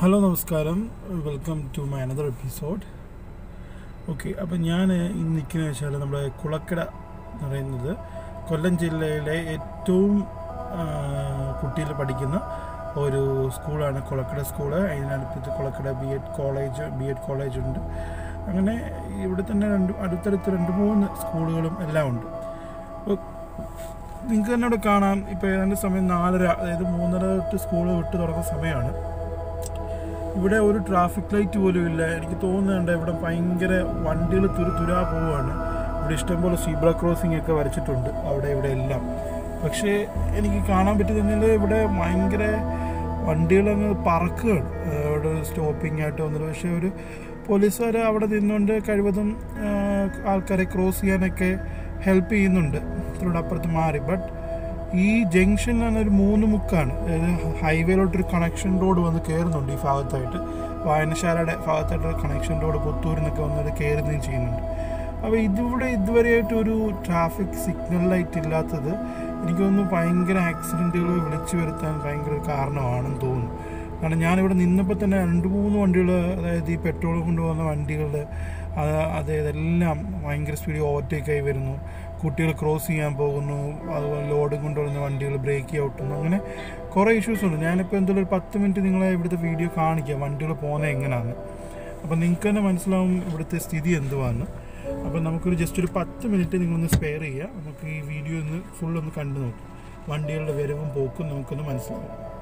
hello നമസ്കാരം welcome to my another episode okay അപ്പം ഞാൻ ഇന്ന് നിൽക്കുന്നത് വെച്ചാൽ നമ്മുടെ കുളക്കട എന്ന് പറയുന്നത് കൊല്ലം ജില്ലയിലെ ഏറ്റവും കുട്ടിയിൽ പഠിക്കുന്ന ഒരു സ്കൂളാണ് കുളക്കട സ്കൂള് അതിനടുത്ത് Kulakkada B Ed college B Ed college ഉണ്ട് അങ്ങനെ ഇവിടെ തന്നെ രണ്ട് അടുത്തടുത്ത് രണ്ട് മൂന്ന് സ്കൂളുകളും എല്ലാം ഉണ്ട് അപ്പോൾ നിങ്ങൾക്ക് തന്നെ ഇവിടെ കാണാം ഇപ്പോൾ ഏതാണ്ട് സമയം നാലര അതായത് മൂന്നര തൊട്ട് സ്കൂൾ വിട്ട് തുടങ്ങുന്ന സമയമാണ് ഇവിടെ ഒരു ട്രാഫിക് ലൈറ്റ് പോലും ഇല്ല എനിക്ക് തോന്നുന്നുണ്ട് ഇവിടെ ഭയങ്കര വണ്ടികൾ തുരു തുരാ പോവുകയാണ് ഇവിടെ ഇഷ്ടംപോലെ സീബ്ര ക്രോസിംഗ് ഒക്കെ വരച്ചിട്ടുണ്ട് അവിടെ ഇവിടെ എല്ലാം പക്ഷേ എനിക്ക് കാണാൻ പറ്റുന്നത് ഇവിടെ ഭയങ്കര വണ്ടികളങ്ങ് പറക്കുകയാണ് ഏഹ് അവിടെ സ്റ്റോപ്പിംഗ് ആയിട്ട് വന്നത് പക്ഷേ ഒരു പോലീസുകാർ അവിടെ നിന്നുകൊണ്ട് കഴിവതും ഏഹ് ആൾക്കാരെ ക്രോസ് ചെയ്യാനൊക്കെ ഹെൽപ്പ് ചെയ്യുന്നുണ്ട് ഇതിലൂടെ അപ്പുറത്ത് മാറി ബട്ട് ഈ ജംഗ്ഷൻ എന്ന് ഒരു മൂന്ന് മുക്കാണ് അതായത് ഹൈവേയിലോട്ടൊരു കണക്ഷൻ റോഡ് വന്ന് കയറുന്നുണ്ട് ഈ ഭാഗത്തായിട്ട് വായനശാലയുടെ ഭാഗത്തായിട്ട് കണക്ഷൻ റോഡ് പുത്തൂരിൽ നിന്നൊക്കെ വന്നത് കയറുകയും ചെയ്യുന്നുണ്ട് അപ്പോൾ ഇതിവിടെ ഇതുവരെയായിട്ട് ഒരു ട്രാഫിക് സിഗ്നൽ ലൈറ്റ് ഇല്ലാത്തത് എനിക്ക് തോന്നുന്നു ഭയങ്കര ആക്സിഡൻറ്റുകൾ വിളിച്ചു വരുത്താൻ ഭയങ്കര ഒരു കാരണമാണെന്ന് തോന്നുന്നു കാരണം ഞാനിവിടെ നിന്നപ്പോൾ തന്നെ രണ്ട് മൂന്ന് വണ്ടികൾ അതായത് ഈ പെട്രോൾ കൊണ്ടുപോകുന്ന വണ്ടികൾ അത് ഇതെല്ലാം ഭയങ്കര സ്പീഡിൽ ഓവർടേക്ക് ആയി വരുന്നു കുട്ടികൾ ക്രോസ് ചെയ്യാൻ പോകുന്നു അതുപോലെ ലോഡും കൊണ്ടുവരുന്ന വണ്ടികൾ ബ്രേക്ക് ഔട്ടുന്നു അങ്ങനെ കുറേ ഇഷ്യൂസ് ഉണ്ട് ഞാനിപ്പോൾ എന്തെങ്കിലും ഒരു പത്ത് മിനിറ്റ് നിങ്ങളെ ഇവിടുത്തെ വീഡിയോ കാണിക്കാം വണ്ടികൾ പോകുന്നത് എങ്ങനെയാണ് അപ്പോൾ നിങ്ങൾക്ക് തന്നെ മനസ്സിലാവും ഇവിടുത്തെ സ്ഥിതി എന്തുവാന്ന് അപ്പോൾ നമുക്കൊരു ജസ്റ്റ് ഒരു പത്ത് മിനിറ്റ് നിങ്ങളൊന്ന് സ്പെയർ ചെയ്യുക നമുക്ക് ഈ വീഡിയോ ഒന്ന് ഫുൾ ഒന്ന് കണ്ടു നോക്കാം വണ്ടികളുടെ വരവും പോക്കും നമുക്കൊന്ന് മനസ്സിലാവും